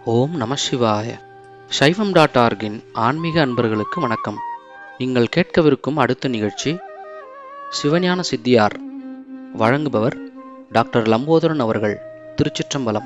ஓம் நம சிவாய சைவம் டாட் ஆர்கின் ஆன்மீக அன்பர்களுக்கு வணக்கம் நீங்கள் கேட்கவிருக்கும் அடுத்த நிகழ்ச்சி சிவஞான சித்தியார் வழங்குபவர் டாக்டர் லம்போதரன் அவர்கள் திருச்சிற்றம்பலம்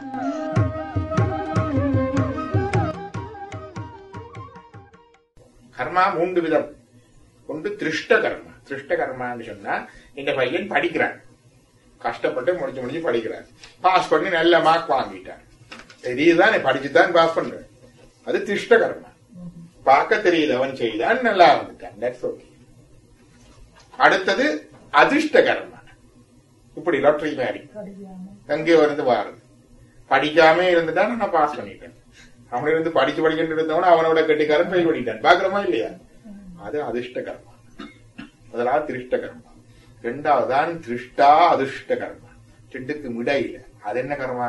கர்மா மூன்று விதம் ஒன்று திருஷ்ட கர்மா திருஷ்ட கர்மான்னு சொன்னா இந்த பையன் படிக்கிறான் கஷ்டப்பட்டு முடிச்சு முடிச்சு படிக்கிறான் பாஸ் பண்ணி நல்ல மார்க் வாங்கிட்டான் இதுதானே படிச்சுதான் பாஸ் பண்றேன் அது திருஷ்ட கர்மா பார்க்க தெரியல அவன் செய்தான் நல்லா வந்துட்டான் தட்ஸ் ஓகே அடுத்தது அதிர்ஷ்ட கர்மா இப்படி லாட்டரி மாதிரி எங்கே வருது வாருது படிக்காம இருந்துட்டான் நான் பாஸ் பண்ணிட்டேன் அவன் இருந்து படிச்சு படிக்கிட்டு இருந்தவன அவனோட கெட்டிக்காரன் ஃபெயில் பண்ணிட்டான் பாக்குறோமா இல்லையா அது அதிர்ஷ்ட கர்மா முதலாவது திருஷ்ட கர்மா ரெண்டாவதுதான் திருஷ்டா அதிர்ஷ்ட கர்மா ரெண்டுக்கு மிடையில அது என்ன கர்மா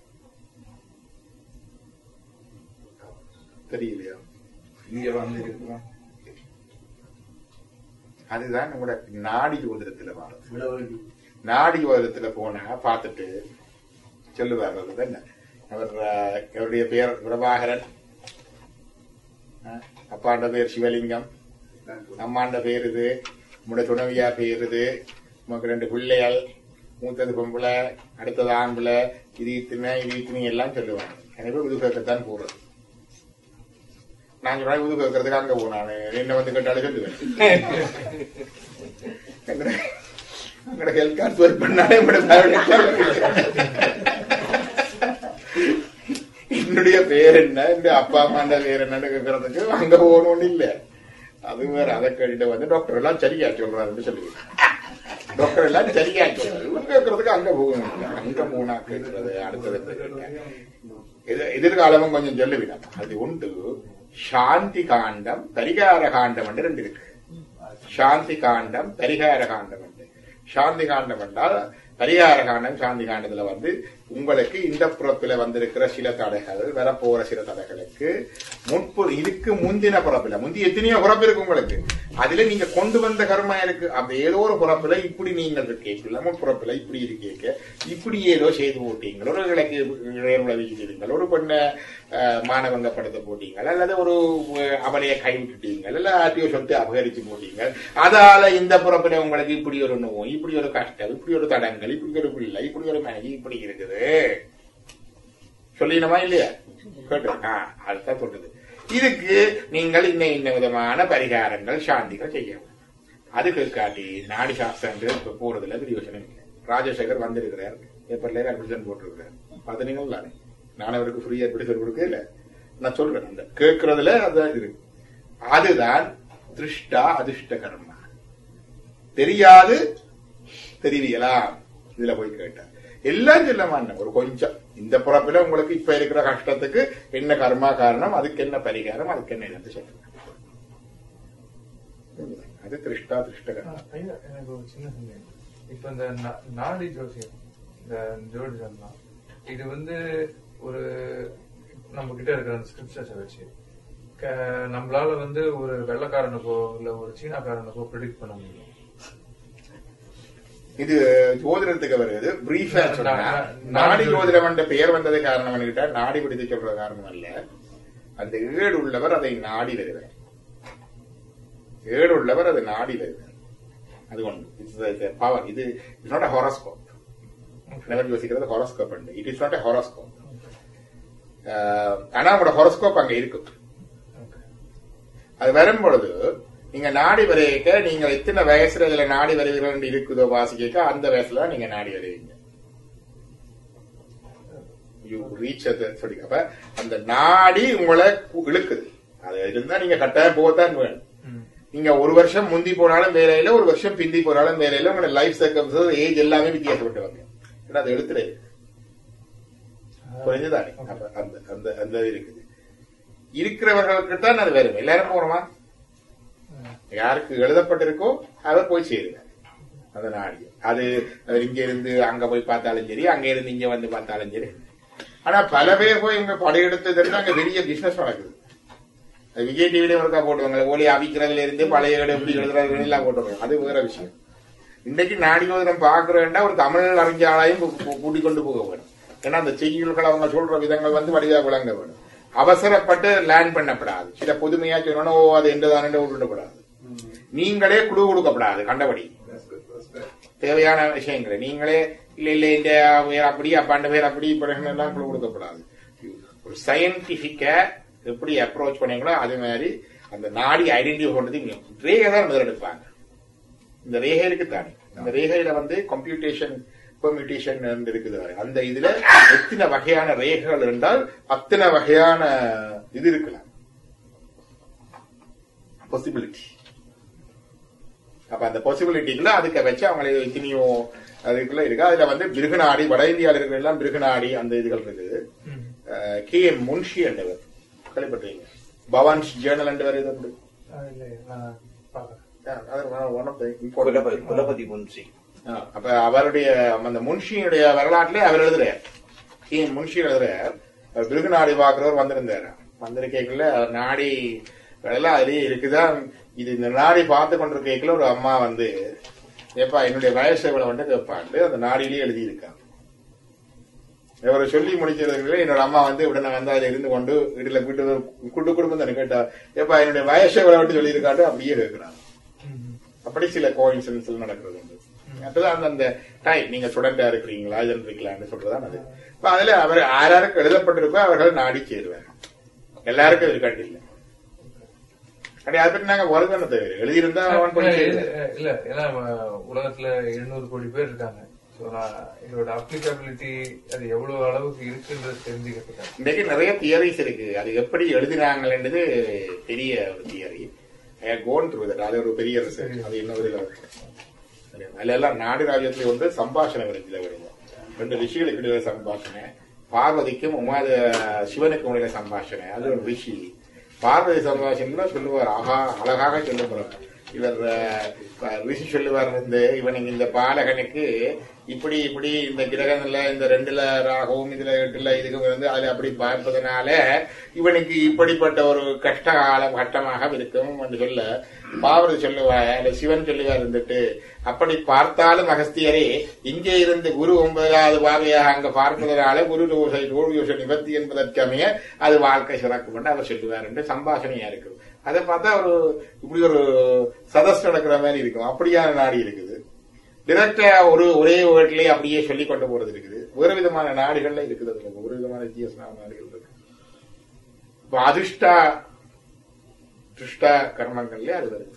தெரியலையா இங்க வந்து இருக்கிறோம் அதுதான் நம்மளோட நாடி ஜோதிடத்துல வாரது நாடி ஜோதிடத்துல போனா பார்த்துட்டு சொல்லுவார் அவர் என்ன அவர் அஹ், அவருடைய பெயர் பிரபாகரன் அஹ், அப்பாண்ட பேர் சிவலிங்கம் அம்மாண்ட பேர் இது உங்களோட துணவியா பேர் இது உமக்கு ரெண்டு பிள்ளைகள் மூத்தது பொம்பளை அடுத்தது ஆம்பளை இது இத்தனை இது இத்தனை எல்லாம் சொல்லுவாங்க எனவே உது கேட்கத்தான் போறது நான் சொல்றேன் உது கேட்கறதுக்கு அங்க போனானு என்ன வந்து கேட்டாலும் சொல்லுவேன் உங்களோட ஹெல்த் கார்டு ஒர்க் பண்ணாலே உங்களோட என்னுடைய பேர் என்ன இந்த அப்பா அம்மாண்ட பேர் என்னன்னு கேட்கறதுக்கு அங்க போகணும்னு இல்ல அது வேற அதை கேட்டுட்டு வந்து டாக்டர் எல்லாம் சரியா சொல்றாருன்னு சொல்லுவீங்க டாக்டர் எல்லாம் சரியா சொல்றாரு இவங்க கேட்கறதுக்கு அங்க போகணும் இல்ல. அங்க போனா கேட்கறது அடுத்தது என்ன கேட்டா. எதிர்- எதிர்காலமும் கொஞ்சம் சொல்லுவீங்க அது உண்டு சாந்தி காண்டம் பரிகார காண்டம் என்று ரெண்டு இருக்கு சாந்தி காண்டம் பரிகார காண்டம் என்று சாந்தி காண்டம் என்றால் பரிகார காண்டம் சாந்தி காண்டத்துல வந்து உங்களுக்கு இந்த புறத்துல வந்திருக்கிற சில தடைகள் வரப்போற சில தடைகளுக்கு முன்பு இதுக்கு முந்தின புறப்புல முந்தி எத்தனையோ புறப்பு இருக்கு உங்களுக்கு அதுல நீங்க கொண்டு வந்த கர்மா இருக்கு அந்த ஏதோ ஒரு புறப்புல இப்படி நீங்கள் இருக்கீங்க முற்புறப்புல இப்படி இருக்கீங்க இப்படி ஏதோ செய்து போட்டீங்க ஒரு கிழக்கு உதவி செய்தீங்கள் ஒரு பெண்ணை அஹ், மானவங்கப்படுத்த போட்டீங்க அல்லது ஒரு அஹ், அவளைய கைவிட்டுட்டீங்க அல்ல ஆர்டிஓ சொத்து அபகரிச்சு போட்டீங்க அதால இந்த புறப்புல உங்களுக்கு இப்படி ஒரு நோய் இப்படி ஒரு கஷ்டம் இப்படி ஒரு தடங்கள் இப்படி ஒரு பிள்ளை இப்படி ஒரு மனைவி இப்படி இருக்குது சொல்லிடணுமா இல்லையா கேட்டு ஆ, அதுதான் சொல்றது இதுக்கு நீங்கள் இன்ன இன்ன விதமான பரிகாரங்கள் சாந்திகள் செய்ய வேண்டும். அதுக்கு காட்டி நாடி சாஸ்திரங்கள் இப்ப போறதுல பிரியோசனம் இல்லை ராஜசேகர் வந்திருக்கிறார் பேப்பர்ல அட்மிஷன் போட்டிருக்கிறார் பார்த்தீங்களா தானே நான் அவருக்கு ஃப்ரீயா அட்மிஷன் கொடுக்க இல்ல நான் சொல்றேன் அந்த கேட்கறதுல அதான் இருக்கு அதுதான் திருஷ்டா அதிர்ஷ்ட கர்மா தெரியாது தெரியலாம் இதுல போய் கேட்டேன் எல்லாம் சொல்ல மாட்டேன் ஒரு கொஞ்சம் இந்த புறப்பில உங்களுக்கு இப்ப இருக்கிற கஷ்டத்துக்கு என்ன கர்மா காரணம் அதுக்கு என்ன பரிகாரம் அதுக்கு என்ன என்னன்னு சொல்லுங்க அது திருஷ்டா திருஷ்ட கர்மா ஐயா, எனக்கு ஒரு சின்ன சந்தேகம் இப்ப இந்த நா- நாடி ஜோசியம் இந்த ஜோதிடம்லாம் இது வந்து ஒரு நம்ம கிட்ட இருக்கிற அந்த ஸ்கிரிப்சர்ஸை வச்சு க- நம்மளால வந்து ஒரு வெள்ளக்காரனுக்கோ இல்ல ஒரு சீனாக்காரனுக்கோ ப்ரிடிக்ட் பண்ண முடியும் இது ஜோதிடத்துக்கு வருது பிரீஃபா சொன்னா நா- நாடி நாடி ஜோதிடம் என்ற பெயர் வந்தது காரணம் கேட்டா நாடி பிடித்து சொல்ற காரணம் அல்ல அந்த ஏடு உள்ளவர் அதை நாடி வருவார் ஏடு உள்ளவர் அதை நாடி வருவார் அது ஒன்று இட்ஸ் பவர் இது இட்ஸ் நாட் ஹொரோஸ்கோப் நெவர் யோசிக்கிறது ஹொரோஸ்கோப் உண்டு it is not a horoscope ஆனா உங்களோட ஹொரோஸ்கோப் அங்க இருக்கு அது வரும் பொழுது நீங்க நாடி வரையக்க நீங்க எத்தனை வயசுல இதுல நாடி வரைவீர்கள் இருக்குதோ வாசிக்க அந்த வயசுல தான் நீங்க நாடி வரைவீங்க யூ ரீச் சொல்லி அப்ப அந்த நாடி உங்களை கு- இழுக்குது அது இருந்தா நீங்க கட்டாயம் போகத்தான் வேணும் ம். நீங்க ஒரு வருஷம் முந்தி போனாலும் வேலையில ஒரு வருஷம் பிந்தி போனாலும் வேலையில உங்களோட லைஃப் சர்க்கம்ஸ் ஏஜ் எல்லாமே வித்தியாசப்பட்டு வாங்க ஏன்னா அது எழுத்துல இருக்கு புரிஞ்சுதானே அப்ப அந்த அந்த அந்த இது இருக்குது இருக்கிறவர்களுக்கு தான் அது வரும் எல்லாரும் போறோமா யாருக்கு எழுதப்பட்டிருக்கோ அவர் போய் சேருங்க அந்த நாடி அது அவர் இங்க இருந்து அங்க போய் பார்த்தாலும் சரி அங்க இருந்து இங்க வந்து பார்த்தாலும் சரி ஆனா பல பேர் போய் இவங்க படையெடுத்ததுன்னு அங்க பெரிய பிசினஸ் நடக்குது அது விஜய் டிவில ஒருக்கா போட்டுவாங்க ஒலி அவிக்கிறதுல இருந்து பழைய ஏடு எப்படி எழுதுறது எல்லாம் போட்டுருவாங்க அது வேற விஷயம் இன்னைக்கு நாடி ஜோதிடம் பாக்குறேன்டா ஒரு தமிழ் அறிஞாலையும் கூட்டிக் கொண்டு போக வேணும் ஏன்னா அந்த செய்யுள்கள் அவங்க சொல்ற விதங்கள் வந்து வடிவா விளங்க வேணும் அவசரப்பட்டு லேண்ட் பண்ணப்படாது சில புதுமையா சொன்னோன்னா ஓ அது என்றுதான் விட்டுடக்கூடாது நீங்களே குழு கொடுக்கப்படாது கண்டபடி தேவையான விஷயங்களை நீங்களே இல்ல இல்ல இந்த பேர் அப்படி அப்பாண்ட பேர் அப்படி இப்படி எல்லாம் குழு கொடுக்கப்படாது ஒரு சயின்டிபிக்கா எப்படி அப்ரோச் பண்ணீங்களோ அதே மாதிரி அந்த நாடி ஐடென்டிஃபை பண்றது ரேகை தான் முதல் எடுப்பாங்க இந்த ரேகை இருக்குதானே அந்த ரேகையில வந்து கம்ப்யூட்டேஷன் பெர்மியூட்டேஷன் இருக்குது அந்த இதுல எத்தனை வகையான ரேகைகள் இருந்தால் அத்தனை வகையான இது இருக்கலாம் பாசிபிலிட்டி அப்ப அந்த பாசிபிலிட்டிக்குள்ள அதுக்கு வச்சு அவங்களை எத்தனையோ அதுக்குள்ள இருக்கு அதுல வந்து பிருகுநாடி வட இந்தியாவில் இருக்கிற எல்லாம் பிருகுநாடி அந்த இதுகள் இருக்குது கே எம் முன்ஷி என்றவர் கேள்விப்பட்டீங்க பவான்ஸ் ஜேர்னல் என்றவர் இது அப்படி இல்ல நான் பாக்குறேன் Yeah, அது one of the important குலபதி குலபதி Munshi ஆ, அப்ப அவருடைய அந்த முன்ஷியுடைய வரலாற்றிலே அவர் எழுதுறார் கே முன்ஷி எழுதுறார் பிருகுநாடி பாக்குறவர் வந்திருந்தார் வந்திருக்கைக்குள்ள அவர் நாடி எல்லாம் அதுலயே இருக்குதா இது இந்த நாடி பார்த்து கொண்டிருக்கைக்குள்ள ஒரு அம்மா வந்து ஏப்பா என்னுடைய வயசு எவ்வளவு வந்து கேட்பாண்டு அந்த நாடியிலேயே எழுதி இருக்காங்க இவரை சொல்லி முடிக்கிறதுக்குள்ள என்னோட அம்மா வந்து உடனே வந்து அதுல இருந்து கொண்டு வீட்டுல வீட்டு குட்டு குடும்பம் தானே கேட்டா ஏப்பா என்னுடைய வயசு எவ்வளவு சொல்லி இருக்காண்டு அப்படியே கேட்கிறாங்க அப்படி சில கோயின்சிடன்ஸ் நடக்கிறது உண்டு அப்பதான் அந்த அந்த டைம் நீங்க ஸ்டூடெண்டா இருக்கிறீங்களா இதன் இருக்கலாம்னு சொல்றதான் அது இப்ப அதுல அவர் யாராருக்கு எழுதப்பட்டிருக்கோ அவர்கள் நாடி சேருவார் எல்லாருக்கும் இருக்காட்டு இல்ல அப்படி அதை பத்தி நாங்க வருதுன்னு தவிர எழுதியிருந்தா அவன் பண்ணி சேருவார். இல்ல ஏன்னா அஹ், உலகத்துல எழுநூறு கோடி பேர் இருக்காங்க சோ நான் இதோட அப்ளிகபிலிட்டி அது எவ்வளவு அளவுக்கு இருக்குன்றது தெரிஞ்சுக்கிறதுக்காக இன்றைக்கு நிறைய தியரிஸ் இருக்கு அது எப்படி எழுதினாங்கன்றது பெரிய ஒரு தியரி கோன் த்ரூ தட் அது ஒரு பெரிய ரிசர்ச் அது இன்னொரு இதுல இருக்கு. சரியா? அதுல எல்லாம் நாடு ராஜ்யத்துல வந்து சம்பாஷணை விருதுல வருது ரெண்டு ரிஷிகளுக்கு இடையில சம்பாஷணை பார்வதிக்கும் உமாத சிவனுக்கும் இடையில சம்பாஷணை அது ஒரு ரிஷி பார்வதி சம்பாஷணை சொல்லுவார் ஆஹா அழகாக சொல்லுவார் இவர் அஹ், ரிஷி சொல்லுவார் வந்து இவனுக்கு இந்த பாலகனுக்கு இப்படி இப்படி இந்த கிரகங்கள்ல இந்த ரெண்டுல ராகவும் இதுல எட்டுல இதுக்கும் வந்து அதுல அப்படி பார்ப்பதனால இவனுக்கு இப்படிப்பட்ட ஒரு கஷ்ட காலம் கட்டமாக இருக்கும் என்று சொல்ல பாவதி சொல்லுவார் அல்ல சிவன் சொல்லுவார் இருந்துட்டு அப்படி பார்த்தாலும் அகஸ்தியரே இங்கே இருந்து குரு ஒன்பதாவது பார்வையாக அங்க பார்ப்பதனால குரு தோஷை தோல்வியோஷ நிவர்த்தி என்பதற்கமைய அது வாழ்க்கை சிறக்கும் என்று அவர் சொல்லுவார் என்று சம்பாஷணையா இருக்கும் அதை பார்த்தா ஒரு இப்படி ஒரு சதஸ் நடக்கிற மாதிரி இருக்கும் அப்படியான நாடி இருக்குது டிரெக்டா ஒரு ஒரே வேர்ட்லயே அப்படியே சொல்லி கொண்டு போறது இருக்குது வேறு விதமான நாடுகள்ல இருக்குது அதுல ஒரு விதமான வித்தியாசமான நாடுகள் இருக்கு இப்ப அதிர்ஷ்டா துஷ்டா கர்மங்கள்ல அது வருது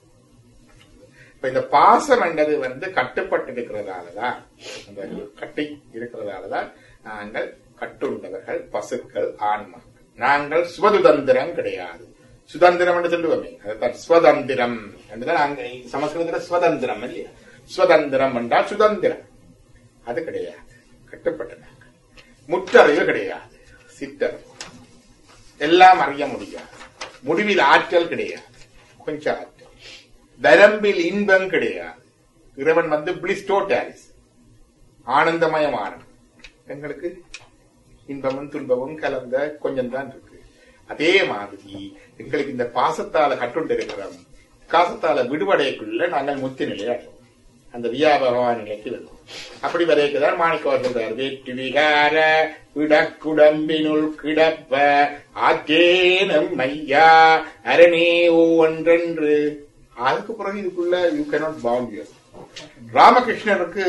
இப்ப இந்த பாசம் என்றது வந்து கட்டுப்பட்டு இருக்கிறதாலதான் அந்த கட்டி இருக்கிறதாலதான் நாங்கள் கட்டுண்டவர்கள் பசுக்கள் ஆன்மாக்கள் நாங்கள் சுவதுதந்திரம் கிடையாது சுதந்திரம் என்று சொல்லுவோமே அதுதான் ஸ்வதந்திரம் என்றுதான் அங்க சமஸ்கிருதத்துல ஸ்வதந்திரம் இல்லையா ஸ்வதந்திரம் என்றால் சுதந்திரம் அது கிடையாது கட்டுப்பட்ட நாங்கள் முற்றறிவு கிடையாது சித்தறிவு எல்லாம் அறிய முடியாது முடிவில் ஆற்றல் கிடையாது கொஞ்சம் ஆற்றல் வரம்பில் இன்பம் கிடையாது இறைவன் வந்து பிளிஸ்டோட்டாலிஸ் ஆனந்தமயமானவன் எங்களுக்கு இன்பமும் துன்பமும் கலந்த கொஞ்சம் தான் இருக்கு அதே மாதிரி எங்களுக்கு இந்த பாசத்தால கட்டுண்டு இருக்கிறோம் காசத்தால விடுபடைக்குள்ள நாங்கள் முத்தி நிலையாடுறோம் அந்த வியாபகமான நிலைக்கு வருவோம் அப்படி வரைக்குதான் மாணிக்கவர் சொல்றார் வேட்டு விகார விடக்குடம்பினுள் கிடப்ப ஆற்றேனம் மையா அரணே ஒன்றென்று அதுக்கு பிறகு இதுக்குள்ள யூ கேனாட் பவுண்ட் யூர் ராமகிருஷ்ணருக்கு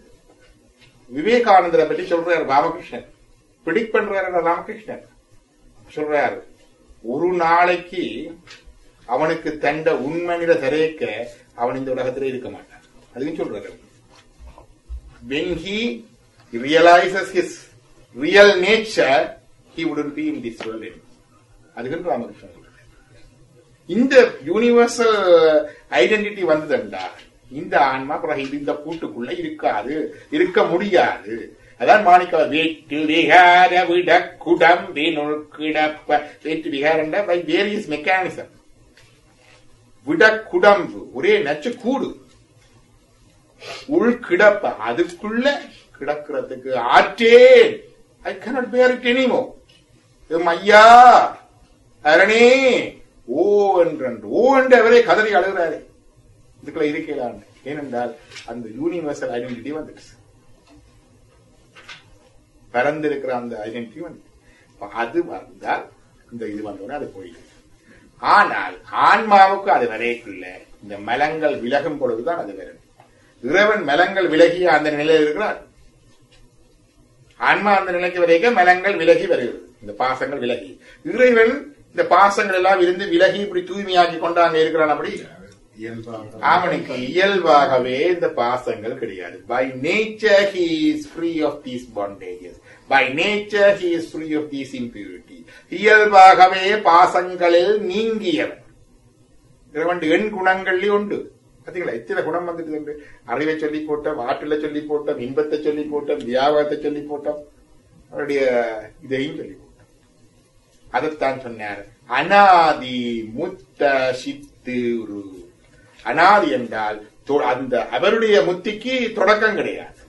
விவேகானந்தரை பற்றி சொல்றாரு ராமகிருஷ்ணன் பிடிக் பண்றாரு ராமகிருஷ்ணன் சொல்றாரு ஒரு நாளைக்கு அவனுக்கு தண்ட உண்மையில திரைக்க அவன் இந்த உலகத்திலே இருக்க மாட்டான் அதையும் சொல்றாரு when he realizes his real nature he wouldn't be in this world anymore அதுக்கு ராமகிருஷ்ணன் சொல்றாரு இந்த யூனிவர்சல் ஐடென்டிட்டி வந்ததுண்டா இந்த ஆன்மா பிறகு இது இந்த கூட்டுக்குள்ள இருக்காது இருக்க முடியாது அதான் மாணிக்க வேட்டு விகார விட குடம்பினுள் கிடப்ப வேட்டு விகாரண்ட பை வேரியஸ் மெக்கானிசம் விட குடம்பு ஒரே நச்சு கூடு உள் கிடப்ப அதுக்குள்ள கிடக்கிறதுக்கு ஆற்றேன் I cannot bear it anymore எம் ஐயா அரணே ஓ என்றன்று ஓ என்று அவரே கதறி அழுகிறாரே இதுக்குள்ள இருக்கலான் ஏனென்றால் அந்த யூனிவர்சல் ஐடென்டிட்டி வந்துடுச்சு பறந்திருக்கிற அந்த ஐடென்டிட்டி வந்து அப்ப அது வந்தால் இந்த இது வந்தோடனே அது போயிடும் ஆனால் ஆன்மாவுக்கு அது வரைக்குள்ள இந்த மலங்கள் விலகும் பொழுதுதான் அது வரும் இறைவன் மலங்கள் விலகிய அந்த நிலையில் இருக்கிறார் ஆன்மா அந்த நிலைக்கு வரைக்கும் மலங்கள் விலகி வருகிறது இந்த பாசங்கள் விலகி இறைவன் இந்த பாசங்கள் எல்லாம் இருந்து விலகி இப்படி தூய்மையாக்கி கொண்டு அங்க இருக்கிறான் அப்படி இயல்பாக அவனுக்கு இயல்பாகவே இந்த பாசங்கள் கிடையாது by nature he is free of these bondages by nature he is free of these impurity இயல்பாகவே பாசங்களில் நீங்கியவன் இறைவன் எண் குணங்கள்லயும் உண்டு பாத்தீங்களா எத்தனை குணம் வந்துட்டு உண்டு அறிவை சொல்லி போட்டோம் ஆற்றலை சொல்லி போட்டோம் இன்பத்தை சொல்லி போட்டோம் வியாபாரத்தை சொல்லி போட்டோம் அவருடைய இதையும் சொல்லி போட்டோம் அதைத்தான் சொன்னார் அனாதி முத்த சித்துரு அனாதி என்றால் தொ- அந்த அவருடைய முத்திக்கு தொடக்கம் கிடையாது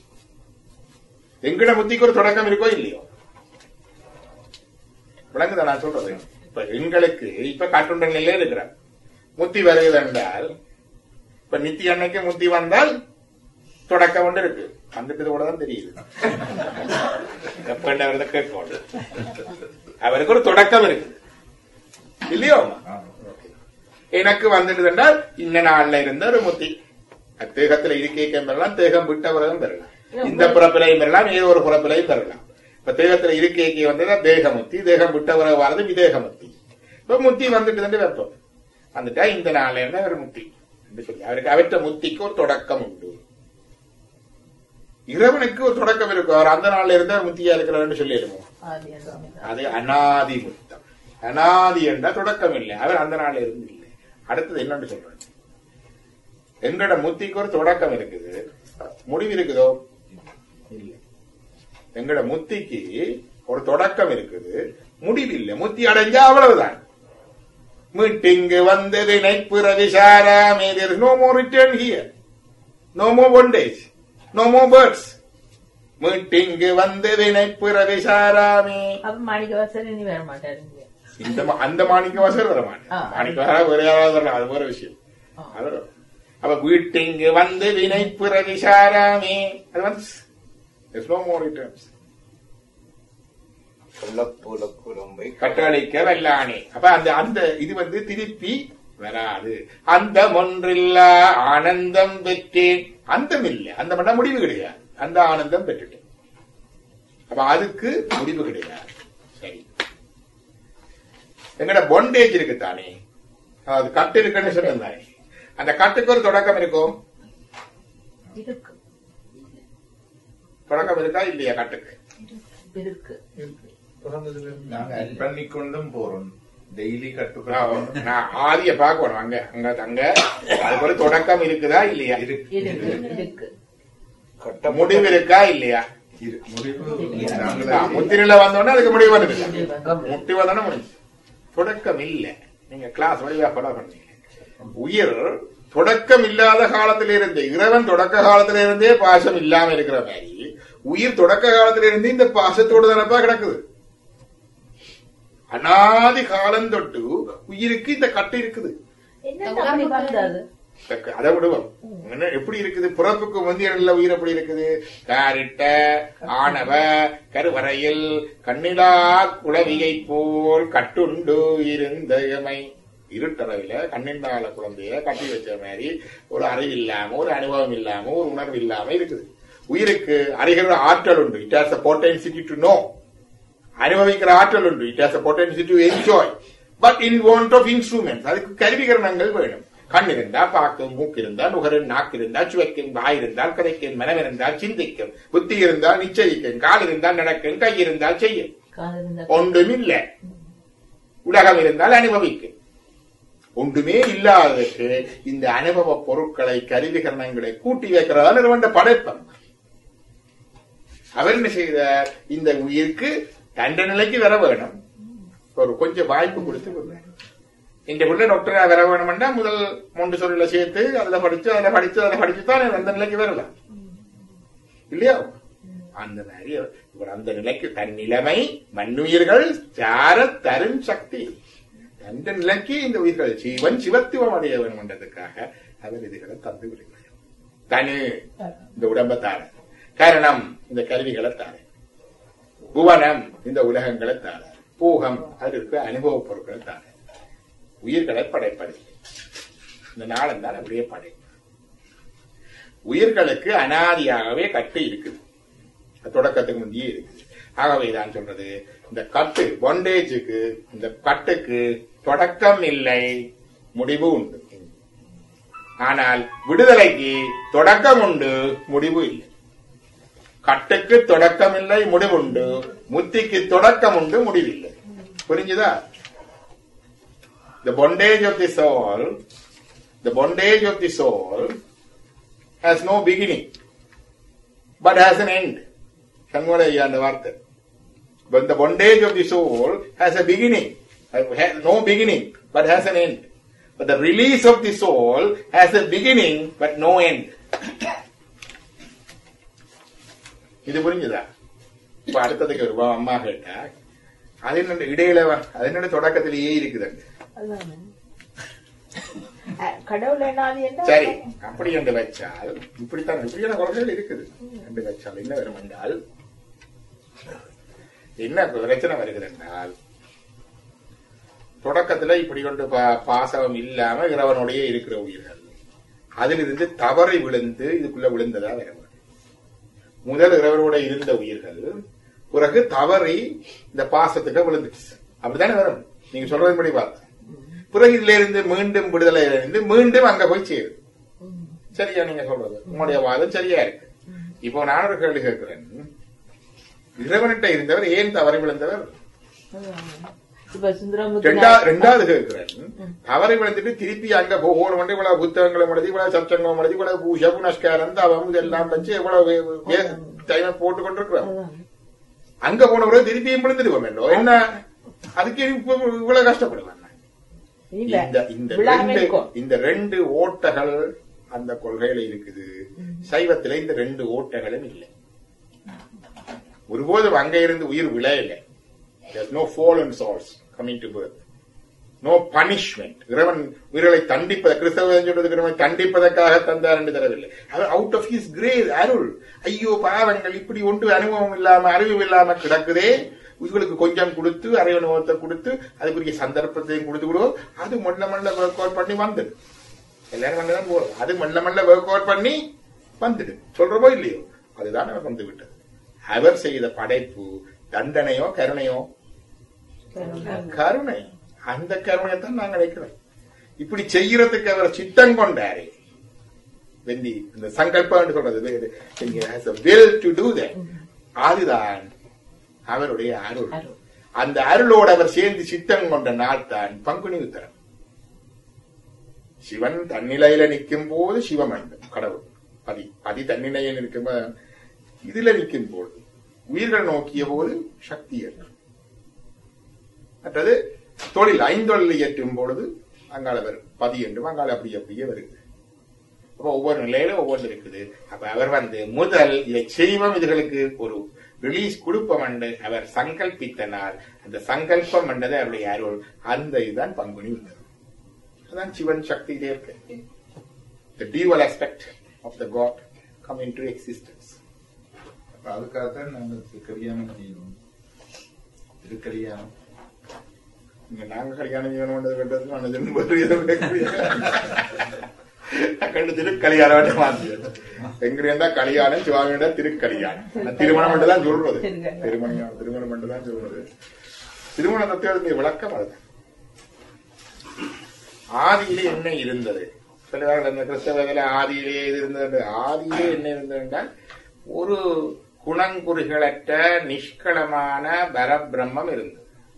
எங்கட முத்திக்கு ஒரு தொடக்கம் இருக்கோ இல்லையோ விளங்குதா நான் சொல்றது இப்ப எங்களுக்கு இப்ப காட்டுண்ட நிலையில இருக்கிறார் முத்தி வருகிறது என்றால் இப்ப நித்தி அன்னைக்கு முத்தி வந்தால் தொடக்கம் ஒன்று இருக்கு வந்துட்டு கூட தான் தெரியுது எப்ப அவரது கேட்கணும் அவருக்கு ஒரு தொடக்கம் இருக்கு இல்லையோ எனக்கு வந்துட்டு என்றால் இந்த நாள்ல இருந்த ஒரு முத்தி தேகத்துல இருக்கேக்கம் பெறலாம் தேகம் விட்ட பிறகும் பெறலாம் இந்த புறப்பிலையும் பெறலாம் ஏதோ ஒரு புறப்பிலையும் பெறலாம் இப்ப தேகத்துல இருக்கேக்கி வந்ததா தேகமுத்தி தேகம் விட்ட பிறகு வரது விதேகமுத்தி இப்ப முத்தி வந்துட்டு தான் வெப்பம் வந்துட்டா இந்த நாள்ல இருந்த ஒரு முத்தி என்று சொல்லி அவருக்கு அவற்ற முத்திக்கு ஒரு தொடக்கம் உண்டு இறைவனுக்கு ஒரு தொடக்கம் இருக்கும் அவர் அந்த நாள்ல இருந்த முத்தியா இருக்கிறார்னு சொல்லிடுவோம் ஆதி அந்தம் அது அனாதி முத்தம் அனாதி என்ற தொடக்கம் இல்லை அவர் அந்த நாள்ல இருந்து இல்லை அடுத்தது என்னன்னு சொல்றாரு எங்கட முத்திக்கு ஒரு தொடக்கம் இருக்குது முடிவு இருக்குதோ இல்லை எங்கட முத்திக்கு ஒரு தொடக்கம் இருக்குது முடிவு இல்லை முத்தி அடைஞ்சா அவ்வளவுதான் மீட்டிங்கு வந்தது நைப்புற விசாராமே there is no more return here no more bondage no more birds மீட்டிங்கு வந்தது நைப்புற விசாராமே அப்ப மாணிக்க வாசல் இனி வர மாட்டாரு இங்க. இந்த மா- அந்த மாணிக்க வாசல் வர மாட்டேன் ஆ. மாணிக்க வாசல் வேற யாராவது வரலாம் அது வேற விஷயம் ஆ. அது வரும். அப்ப வீட்டிங்கு வந்து வினை புற விசாராமே அது வந்து there's no more returns சொல்லப்போல குறும்பை கட்டளைக்க வல்லானே அப்ப அந்த அந்த இது வந்து திருப்பி வராது அந்த ஒன்றில்லா ஆனந்தம் பெற்றேன் அந்தம் இல்லை அந்த மட்டும் முடிவு கிடையாது அந்த ஆனந்தம் பெற்றுட்டேன் அப்ப அதுக்கு முடிவு கிடையாது சரி எங்கட பொண்டேஜ் இருக்கு தானே அது கட்டு இருக்குன்னு சொன்னேன் தானே அந்த கட்டுக்கு ஒரு தொடக்கம் இருக்கும் இருக்கு தொடக்கம் இருக்கா இல்லையா கட்டுக்கு இருக்கு பிறந்ததுல இருந்து நாங்க அட் பண்ணி கொண்டும் போறோம் டெய்லி ஆ, கட்டுக்கொண்டு நான் ஆதிய பார்க்கணும் அங்க அங்க அங்க அதுக்கு ஒரு தொடக்கம் இருக்குதா இல்லையா இருக்கு இருக்கு இருக்கு முடிவு இருக்கா இல்லையா இரு- முடிவு ஆ, நாங்களே முத்திரையில வந்தோடனே அதுக்கு முடிவு வந்துடுது முடிவு வந்து- முட்டி வந்தோடனே முடிஞ்சு தொடக்கம் இல்ல நீங்க கிளாஸ் வழியா ஃபாலோ பண்ணீங்க உயிர் தொடக்கம் இல்லாத காலத்திலிருந்தே இறைவன் தொடக்க காலத்திலிருந்தே பாசம் இல்லாம இருக்கிற மாதிரி உயிர் தொடக்க காலத்திலிருந்து இந்த பாசத்தோடு தானப்பா கிடக்குது அனாதி காலம் தொட்டு உயிருக்கு இந்த கட்டு இருக்குது என்ன அப்படி வந்தது தக்க- அதை விடுவோம் என்ன எப்படி இருக்குது பிறப்புக்கு முந்தைய உயிர் எப்படி இருக்குது காரிட்ட ஆணவ கருவறையில் கண்ணிலா குளவியை போல் கட்டுண்டு இருந்தமை இருட்டறவில கண்ணின்றால குழந்தைய கட்டி வச்ச மாதிரி ஒரு அறிவு இல்லாம ஒரு அனுபவம் இல்லாம ஒரு உணர்வு இல்லாம இருக்குது உயிருக்கு அறிகிற ஆற்றல் உண்டு it has a potentiality to know அனுபவிக்கிற ஆற்றல் உண்டு it has a potentiality to enjoy but in want of instruments அதுக்கு கருவிகரணங்கள் வேணும் கண் இருந்தா பார்க்கும் மூக்கு இருந்தா நுகரும் நாக்கு இருந்தா சுவைக்கும் வாய் இருந்தால் கதைக்கும் மனம் இருந்தால் சிந்திக்கும் புத்தி இருந்தால் நிச்சயிக்கும் கால் இருந்தால் நடக்கும் கை இருந்தால் செய்யும் காது இருந்தா ஒன்றும் இல்ல உலகம் இருந்தால் அனுபவிக்கும் ஒன்றுமே இல்லாததற்கு இந்த அனுபவ பொருட்களை கருவிகரணங்களை கூட்டி வைக்கிறதா நிறுவன படைப்பம் அவர் என்ன செய்தார் இந்த உயிருக்கு தண்ட நிலைக்கு வர வேணும் ஒரு கொஞ்சம் வாய்ப்பு கொடுத்து விடுறார். இந்த உள்ள டாக்டரா வர வேணும்னா முதல் மூன்று சொல்ல சேர்த்து அதுல படிச்சு அதுல படிச்சு அதுல படிச்சு தான் அந்த நிலைக்கு வரலாம் இல்லையா அந்த மாதிரி இவர் அந்த நிலைக்கு தன் நிலைமை மண்ணுயிர்கள் சார தரும் சக்தி அந்த நிலைக்கு இந்த உயிர்கள் ஜீவன் சிவத்துவம் அடைய வேண்டும் என்றதுக்காக அவர் இதுகளை தந்து விடுகிறார் தனு இந்த உடம்பை தார காரணம் இந்த கருவிகளை தார புவனம் இந்த உலகங்களை தார பூகம் அது இருக்கிற அனுபவ பொருட்களை தார உயிர்களை படைப்பதில்லை இந்த நாளம் தான் அப்படியே படை உயிர்களுக்கு அனாதியாகவே கட்டு இருக்குது அது தொடக்கத்துக்கு முந்தையே இருக்குது ஆகவே தான் சொல்றது இந்த கட்டு பொண்டேஜுக்கு இந்த கட்டுக்கு தொடக்கம் இல்லை முடிவு உண்டு ஆனால் விடுதலைக்கு தொடக்கம் உண்டு முடிவு இல்லை கட்டுக்கு தொடக்கம் இல்லை முடிவுண்டு முத்திக்கு தொடக்கம் உண்டு முடிவில்லை புரிஞ்சுதா The bondage of the soul, the bondage of the soul has no beginning, but has an end. கண்மூல ஐயா அந்த வார்த்தை But the bondage of the soul has a beginning, has no beginning, but has an end. But the release of the soul has a beginning, but no end. இது புரிஞ்சுதா இப்ப அடுத்ததுக்கு ஒரு அம்மா கேட்டா அது என்ன இடையில வ- அது என்ன தொடக்கத்திலேயே இருக்குது அங்க. அதானே. அஹ், கடவுள் என்னாது என்ன சரி அப்படி என்று வச்சால் இப்படித்தான் இப்படியான குழந்தைகள் இருக்குது என்று வச்சால் என்ன வரும் என்றால் என்ன பிரச்சனை வருகிறது என்றால் தொடக்கத்துல இப்படி கொண்டு பா- பாசகம் இல்லாம இறைவனுடைய இருக்கிற உயிர்கள் அதிலிருந்து தவறி விழுந்து இதுக்குள்ள விழுந்ததா வர முதல் இறைவனோட இருந்த உயிர்கள் பிறகு தவறி இந்த பாசத்துக்கு விழுந்துச்சு அப்படித்தானே வரும் நீங்க சொல்றதுபடி பார்த்து பிறகு இதுல இருந்து மீண்டும் விடுதலை இருந்து மீண்டும் அங்க போய் சேரும் சரியா நீங்க சொல்றது உங்களுடைய வாதம் சரியா இருக்கு இப்போ நான் ஒரு கேள்வி கேட்கிறேன் இறைவன்கிட்ட இருந்தவர் ஏன் தவறி விழுந்தவர் அதானே. இப்ப சுந்தரமுத்து ரெண்டா- ரெண்டாவது கேட்கிறேன் தவறி விழுந்துட்டு திருப்பி அங்க போகணும் வந்து இவ்வளவு புத்தகங்களும் எழுதி இவ்வளவு சச்சங்கம் எழுதி இவ்வளவு பூஜை புனஸ்காரம் தவம் இதெல்லாம் வச்சு எவ்வளவு டைமை போட்டு கொண்டிருக்கிறோம் அதானே. அங்க போன பிறகு திருப்பியும் விழுந்துடுவோம் வேண்டும் என்ன அதுக்கு இப்ப இவ்வளவு கஷ்டப்படுவேன் இல்ல இந்த இந்த விழாமே ரெண்டு இருக்கும் இந்த ரெண்டு ஓட்டைகள் அந்த கொள்கையில இருக்குது சைவத்துல இந்த ரெண்டு ஓட்டைகளும் இல்லை ஒருபோதும் அங்க இருந்து உயிர் விளையல There's no fallen souls coming to birth. No punishment. இறைவன் உயிர்களை தண்டிப்பத கிறிஸ்தவ சொல்றதுக்கு இறைவன் தண்டிப்பதற்காக தந்தார் என்று தரவில்லை அவர் அவுட் ஆஃப் ஹிஸ் கிரேஸ் அருள் ஐயோ பாவங்கள் இப்படி ஒன்று அனுபவம் இல்லாம அறிவு இல்லாம கிடக்குதே உங்களுக்கு கொஞ்சம் கொடுத்து அறிவு அனுபவத்தை கொடுத்து அதுக்குரிய சந்தர்ப்பத்தையும் கொடுத்து விடுவோம் அது மெல்ல மெல்ல ஒர்க் அவுட் பண்ணி வந்துடும் எல்லாரும் அங்கதான் போறோம் அது மெல்ல மெல்ல ஒர்க் அவுட் பண்ணி வந்துடும் சொல்றமோ இல்லையோ அதுதான் அவர் வந்து விட்டது அவர் செய்த படைப்பு தண்டனையோ கருணையோ கருணை அந்த கருணையத்தான் நாங்க நினைக்கிறோம் இப்படி செய்யறதுக்கு அவர் சித்தம் கொண்டாரு வெந்தி இந்த சங்கல்பம் சொல்றது வில் டு டூ அதுதான் அவருடைய அருள் அருள். அந்த அருளோடு அவர் சேர்ந்து சித்தம் கொண்ட நாள் தான் பங்குனி உத்தரம் சிவன் தன்னிலையில நிற்கும் போது சிவமண்டம் கடவுள் பதி பதி தன்னிலையில் நிற்கும் போது இதுல நிற்கும் போது உயிர்கள் நோக்கிய போது சக்தி என்று மற்றது தொழில் ஐந்தொழில் இயற்றும் பொழுது அங்கால வரும் பதி என்றும் அங்கால அப்படி அப்படியே வருது அப்ப ஒவ்வொரு நிலையில ஒவ்வொன்று இருக்குது அப்ப அவர் வந்து முதல் இதை செய்வோம் இதுகளுக்கு ஒரு ரிலீஸ் கொடுப்போம் என்று அவர் சங்கல்பித்தனால் அந்த சங்கல்பம் என்றது அவருடைய அருள் அந்த இதுதான் பங்குனி உத்தரம் அதான் சிவன் சக்தியிலே இருக்கு the dual aspect of the god come into existence அப்ப அதுக்காகத்தான் நாங்கள் கல்யாணம் செய்யணும் திருக்கல்யாணம் இங்க நாங்க கல்யாணம் செய்யணும் பண்றது கண்டது மனதின் ஒரு இதை கேட்கலையே. கண்டு திருக்கல்யாணம் மாத்தியது எங்கிருந்தா கல்யாணம் சிவாமியோட திருக்கல்யாணம் நான் திருமணம் மட்டும் தான் சொல்றது திருக்கல்யாணம். திருமணம் திருமணம் மட்டும் தான் சொல்றது திருமண தத்துவத்தின் விளக்கம் அதுதான் ஆதியிலே என்ன இருந்தது சொல்லுவார்கள் அந்த கிறிஸ்தவத்துல ஆதியிலே இது இருந்தது ஆதியிலே என்ன இருந்தது என்றால் ஒரு குணங்குறிகளற்ற நிஷ்களமான பரபிரம்மம் இருந்தது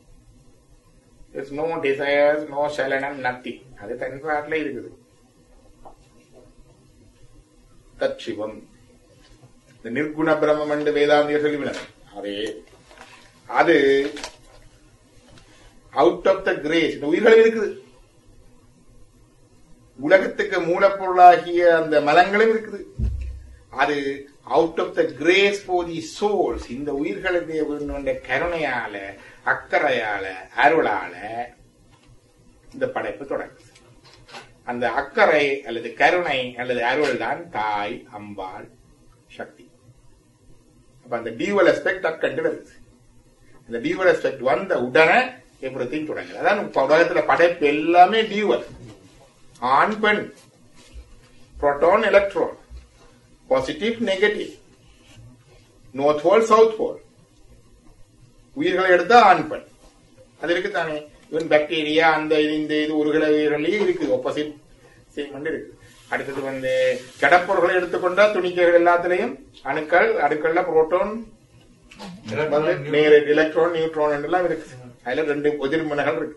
நோ டிசையர்ஸ் நோ சலனம் நத்தி அது தன் பாட்டில் இருக்குது தற்சிவம் இந்த நிர்குண பிரம்மம் என்று வேதாந்தியர் சொல்லிவிடணும் அதே அது அவுட் ஆஃப் த கிரேஸ் இந்த உயிர்களும் இருக்குது உலகத்துக்கு மூலப்பொருளாகிய அந்த மலங்களும் இருக்குது அது out of the grace for the souls இந்த உயிர்களுடைய வேண்டுமென்ற கருணையால அக்கறையால அருளால இந்த படைப்பு தொடங்குது அந்த அக்கறை அல்லது கருணை அல்லது அருள் தான் தாய் அம்பாள் சக்தி அப்ப அந்த டியூவல் அஸ்பெக்ட் அக்கண்டு வருது இந்த டியூவல் எஃபெக்ட் வந்த உடனே எவ்ரி திங் தொடங்குது அதான் இப்ப உலகத்துல படைப்பு எல்லாமே டியூவல் ஆண் பெண் proton electron positive negative north pole south pole உயிர்களை எடுத்தா ஆண் பெண் அது இருக்கு தானே ஈவன் பாக்டீரியா அந்த இது இந்த இது உருகல உயிர்களையே இருக்குது ஒப்போசிட் சேம் இருக்கு அடுத்தது வந்து கடப்பொருள்களை எடுத்துக்கொண்டா துணிக்கைகள் எல்லாத்துலயும் அணுக்கள் அடுக்கள்ல புரோட்டான் எலக்ட்ரான் நியூட்ரான் எல்லாம் இருக்கு அதுல ரெண்டு எதிர்மனைகள் இருக்கு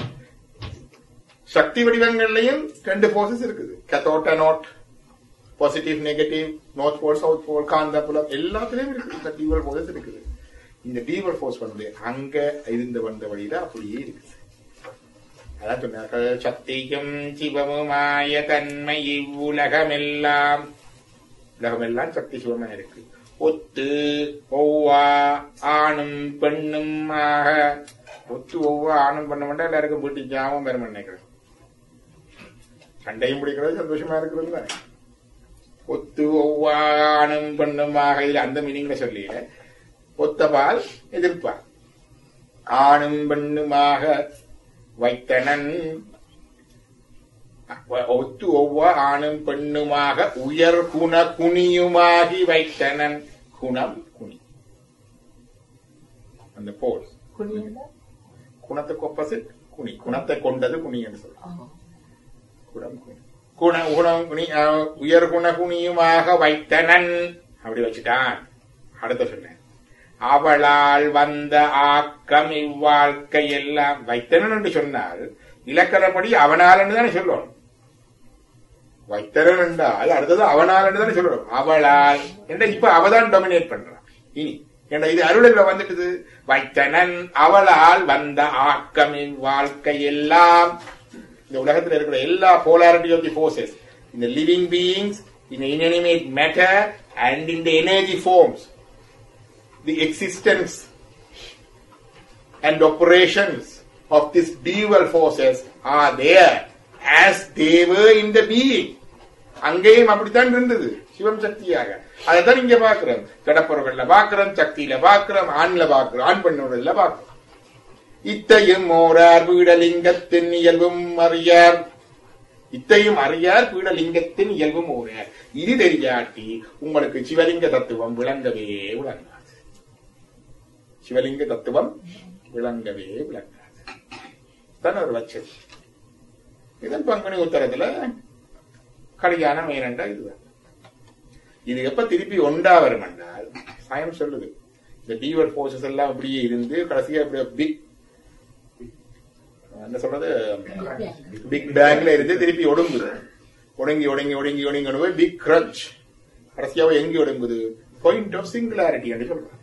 சக்தி வடிவங்கள்லயும் ரெண்டு போர்சஸ் இருக்குது cathode anode positive negative north pole south pole காந்த புலம் எல்லாத்துலயும் இருக்குது இந்த டியூவல் போர்சஸ் இருக்குது இந்த டியூவல் ஃபோர்ஸ் வந்து அங்க இருந்து வந்த வழியில அப்படியே இருக்குது அதான் சொன்னார்கள் சக்தியும் சிவமுமாய தன்மை இவ்வுலகமெல்லாம் உலகமெல்லாம் சக்தி சிவமா இருக்கு ஒத்து ஒவ்வா ஆணும் பெண்ணும் ஆக ஒத்து ஒவ்வா ஆணும் பெண்ணும் எல்லாருக்கும் வீட்டு ஜாமம் பெருமை நினைக்கிறேன் சண்டையும் பிடிக்கிறது சந்தோஷமா இருக்கிறது தானே ஒத்து ஒவ்வா ஆணும் பெண்ணுமாக இதுல அந்த மீனிங்ல சொல்லல ஒத்தபால் எதிர்ப்பார் ஆணும் பெண்ணுமாக வைத்தனன் ஒத்து ஒவ்வொ ஆணும் பெண்ணுமாக உயர் குண குனியுமாகி வைத்தனன் குணம் குனி அந்த போல் குனியண்டா? குணத்துக்கு ஒப்போசிட் குனி குணத்தை கொண்டது குனி என்று சொல்றோம் ஆ. குணம் குனி குண குணம் குனி அஹ், உயர் குண குனியுமாக வைத்தனன் அப்படி வச்சுட்டான் அடுத்த சொன்னேன் அவளால் வந்த ஆக்கம் இவ்வாழ்க்கை எல்லாம் வைத்தனன் என்று சொன்னால் இலக்கணப்படி அவனால் என்று தானே சொல்லணும் வைத்தனன் என்றால் அடுத்தது அவனால் என்று தானே சொல்லணும் அவளால் என்ற இப்ப அவதான் டொமினேட் பண்றான் இனி என்ற இது அருளில் வந்துட்டுது வைத்தனன் அவளால் வந்த ஆக்கம் இவ்வாழ்க்கை எல்லாம் இந்த உலகத்தில் இருக்கிற எல்லா போலாரிட்டி ஆஃப் தி ஃபோர்சஸ் இந்த living beings in inanimate matter and in the energy forms the existence and operations of these dual forces are there as they were in the being அங்கேயும் அப்படித்தான் இருந்தது சிவம் சக்தியாக அதைத்தான் இங்க பாக்குறோம் கடப்பொருள்ல பாக்குறோம் சக்தியில பாக்குறோம் ஆண்ல பாக்குறோம் ஆண் பெண்ணோட பாக்குறோம் இத்தையும் ஓரார் பீடலிங்கத்தின் இயல்பும் அறியார் இத்தையும் அறியார் பீடலிங்கத்தின் இயல்பும் ஓரார் இது தெரியாட்டி உங்களுக்கு சிவலிங்க தத்துவம் விளங்கவே விளங்காது சிவலிங்க தத்துவம் விளங்கவே விளங்காது தான் ஒரு வச்சது இதன் பங்குனி உத்தரத்துல கல்யாணம் ஏனண்டா இதுதான் இது எப்ப திருப்பி ஒண்டா வரும் என்றால் சயம் சொல்லுது இந்த டீவர் போர்சஸ் எல்லாம் அப்படியே இருந்து கடைசியா அப்படியே பிக் என்ன சொல்றது பிக் பேங்க்ல இருந்து திருப்பி ஒடுங்குது ஒடுங்கி ஒடுங்கி ஒடுங்கி ஒடுங்கி போய் பிக் கிரச் கடைசியாவை எங்க ஒடுங்குது பாயிண்ட் ஆஃப் சிங்குலாரிட்டி என்று சொல்றாங்க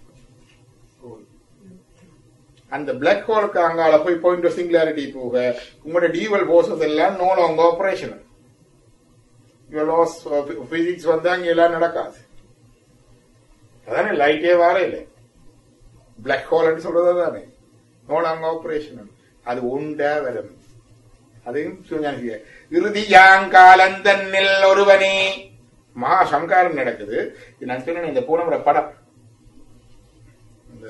அந்த பிளாக் ஹோலுக்கு அங்கால போய் பாயிண்ட் ஆஃப் சிங்குலாரிட்டி போக உங்களோட டியூவல் போர்சஸ் எல்லாம் no long operation laws physics வந்து அங்க எல்லாம் நடக்காது அதானே லைட்டே வார இல்லை பிளாக் ஹோல் சொல்றது தானே நோ லாங் ஆபரேஷன் அது உண்டா வரும் அதையும் சிவஞானி இறுதியாங்காலந்தன்னில் ஒருவனே மகா சங்காரம் நடக்குது இது நான் சொன்னேன் இந்த பூனமோட படம் இந்த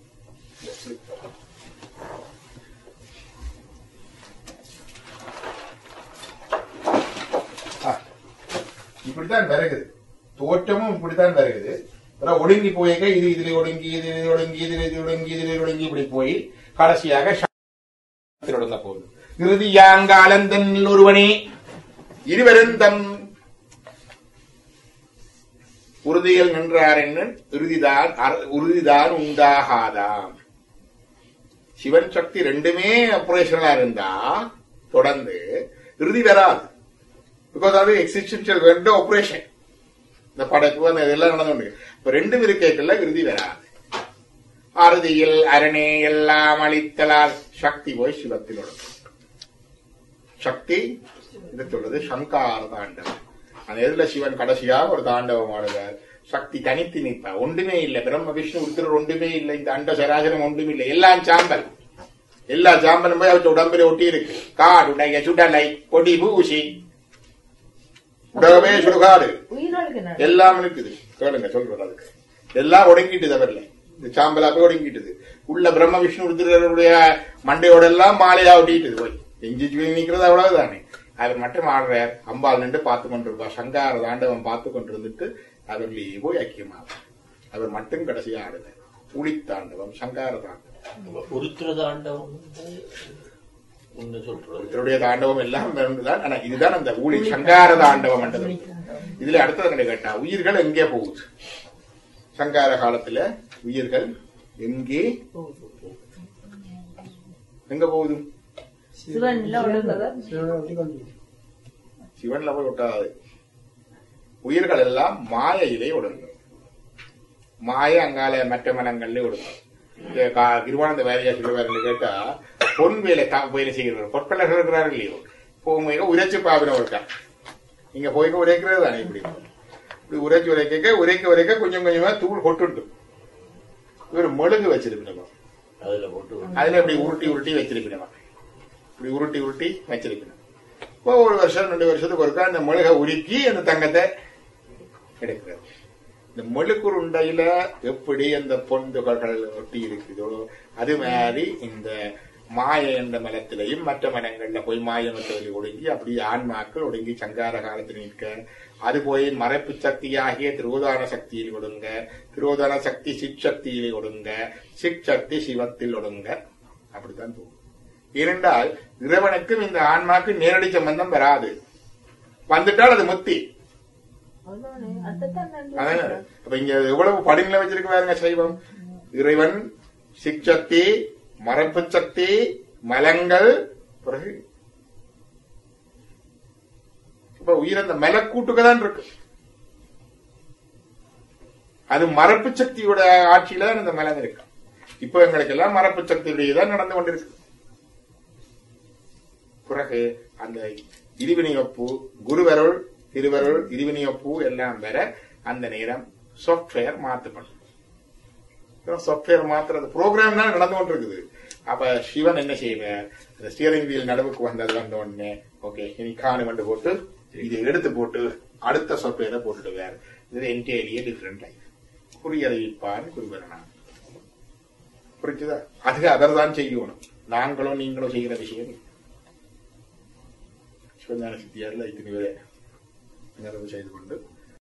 ஆ, இப்படித்தான் வருகுது தோற்றமும் இப்படித்தான் வருகுது அப்புறம் ஒடுங்கி போயிருக்க இது இதுல ஒடுங்கி இது இது ஒடுங்கி இதுல இது ஒடுங்கி இதுல ஒடுங்கி இப்படி போய் கடைசியாக சாந்தத்தில் ஒடுங்க போகுது இறுதியாங்காலந்தன் ஒருவனே இருவரும் தம் உறுதியில் நின்றார் என்று இறுதிதான் அற- உறுதிதான் உண்டாகாதாம் சிவன் சக்தி ரெண்டுமே ஆபரேஷனலா இருந்தா தொடர்ந்து இறுதி வராது பிகாஸ் அது எக்ஸிஸ்டன்ஷியல் ரெண்டு ஆபரேஷன் இந்த படைப்பு அந்த இதெல்லாம் நடந்து இப்ப ரெண்டும் இருக்கைக்குள்ள இறுதி வராது அறுதியில் அரணே எல்லாம் அளித்தலால் சக்தி போய் சிவத்தில் ஒடுங்கும் சக்தி இது சொல்றது சங்கார தாண்டவம் அந்த இதுல சிவன் கடைசியா ஒரு தாண்டவம் ஆடுவார் சக்தி தனித்து நிற்பார் ஒன்றுமே இல்லை பிரம்ம விஷ்ணு உருத்தர் ஒன்றுமே இல்லை இந்த அண்ட சராசரம் ஒன்றும் இல்லை எல்லாம் சாம்பல் எல்லா சாம்பலும் போய் அவற்றை உடம்பில் ஒட்டி இருக்கு காடுடைய சுடலை கொடி பூசி உடகமே சுடுகாடு உயிரோடுக்கு என்ன எல்லாம் இருக்குது கேளுங்க சொல்றது அதுக்கு எல்லாம் ஒடுங்கிட்டு தவறில்லை இந்த சாம்பலா போய் ஒடுங்கிட்டுது உள்ள பிரம்ம விஷ்ணு ருத்ரருடைய மண்டையோட எல்லாம் மாலையா ஒட்டிட்டுது போய் எஞ்சி நிக்கிறது அவ்வளவுதானே அவர் மட்டும் ஆடுறார் அம்பாள் நின்று பார்த்து கொண்டிருப்பார் சங்கார தாண்டவன் பார்த்து கொண்டிருந்துட்டு அவர்லேயே போய் ஐக்கியமாகும் அவர் மட்டும் கடைசியா ஆடுறார் உளித்தாண்டவம் சங்கார தாண்டவம் உருத்திர தாண்டவம் ஒன்று சொல்றது ஒருத்தருடைய தாண்டவம் எல்லாம் தான் ஆனா இதுதான் அந்த ஊழி சங்கார தாண்டவம் என்றது இதுல அடுத்தது என்ன கேட்டா உயிர்கள் எங்கே போகுது சங்கார காலத்துல உயிர்கள் எங்கே எங்க போகுது சிவன்ல ஒழுங்கதா சிவன்ல போய் விட்டாது உயிர்கள் எல்லாம் மாயையிலே ஒடுங்கும் மாய அங்கால மற்ற மனங்கள்ல ஒடுங்கும் இந்த கா- திருவானந்த வேலையா சொல்லுவாருன்னு கேட்டா பொன் வேலை தான் வேலை செய்கிறவர் பொற்பலர் இருக்கிறாரு இல்லையோ போங்க உரைச்சு பாவின இருக்கா நீங்க போய்க்க உரைக்கிறது தானே இப்படி இப்படி உரைச்சு உரைக்க உரைக்க உரைக்க கொஞ்சம் கொஞ்சமா தூள் கொட்டுண்டு இவர் மெழுகு வச்சிருப்பினவா அதுல போட்டு அதுல இப்படி உருட்டி உருட்டி வச்சிருப்பினவா இப்படி உருட்டி உருட்டி வச்சிருப்பினோம் இப்போ ஒரு வருஷம் ரெண்டு வருஷத்துக்கு ஒருக்கா அந்த மெழுகை உருக்கி அந்த தங்கத்தை எடுக்கிறது இந்த மெழுகுருண்டையில எப்படி அந்த பொன் துகள்கள் ஒட்டி இருக்குதோ அது மாதிரி இந்த மாய என்ற மலத்திலையும் மற்ற மனங்கள்ல போய் மாய மலத்தில் ஒடுங்கி அப்படி ஆன்மாக்கள் ஒடுங்கி சங்கார காலத்தில் நிற்க அது போய் மறைப்பு சக்தியாகிய திருவோதான சக்தியில் ஒடுங்க திருவோதான சக்தி சிற்சக்தியில் ஒடுங்க சிற்சக்தி சிவத்தில் ஒடுங்க அப்படித்தான் போகும் ஏனென்றால் இறைவனுக்கும் இந்த ஆன்மாக்கு நேரடி சம்பந்தம் வராது வந்துட்டால் அது முத்தி அதானே அதான் அதானே? அப்ப இங்க எவ்வளவு படிநிலை வச்சிருக்கு பாருங்க சைவம் இறைவன் சிக்சக்தி மரப்பு சக்தி மலங்கள் பிறகு இப்ப உயிர் அந்த மலக்கூட்டுக்கு தான் இருக்கு அது மரப்பு சக்தியோட ஆட்சியில தான் இந்த மலம் இருக்கு இப்ப எங்களுக்கு எல்லாம் மரப்பு சக்தியுடைய தான் நடந்து கொண்டிருக்கு பிறகு அந்த இருவினையொப்பு குருவருள் திருவருள் இருவினையொப்பு எல்லாம் வர அந்த நேரம் சாஃப்ட்வேர் மாற்றப்படும் சாஃப்ட்வேர் மாத்துறது ப்ரோக்ராம் தான் நடந்து கொண்டிருக்குது அப்ப சிவன் என்ன செய்வார் அந்த ஸ்டியரிங் வீல் நடுவுக்கு வந்தது வந்த உடனே ஓகே இனி காணு கண்டு போட்டு இதை எடுத்து போட்டு அடுத்த சாஃப்ட்வேரை போட்டுடுவார் இது என்டையர்லி டிஃப்ரெண்ட் லைஃப் குறியறிவிப்பார் குறிவரணா புரிஞ்சுதா அதுக்கு அவர் தான் செய்யணும் நாங்களும் நீங்களும் செய்கிற விஷயம் இல்லை. சிவஞான சித்தியார்ல இத்தனை பேரை நிறைவு செய்து கொண்டு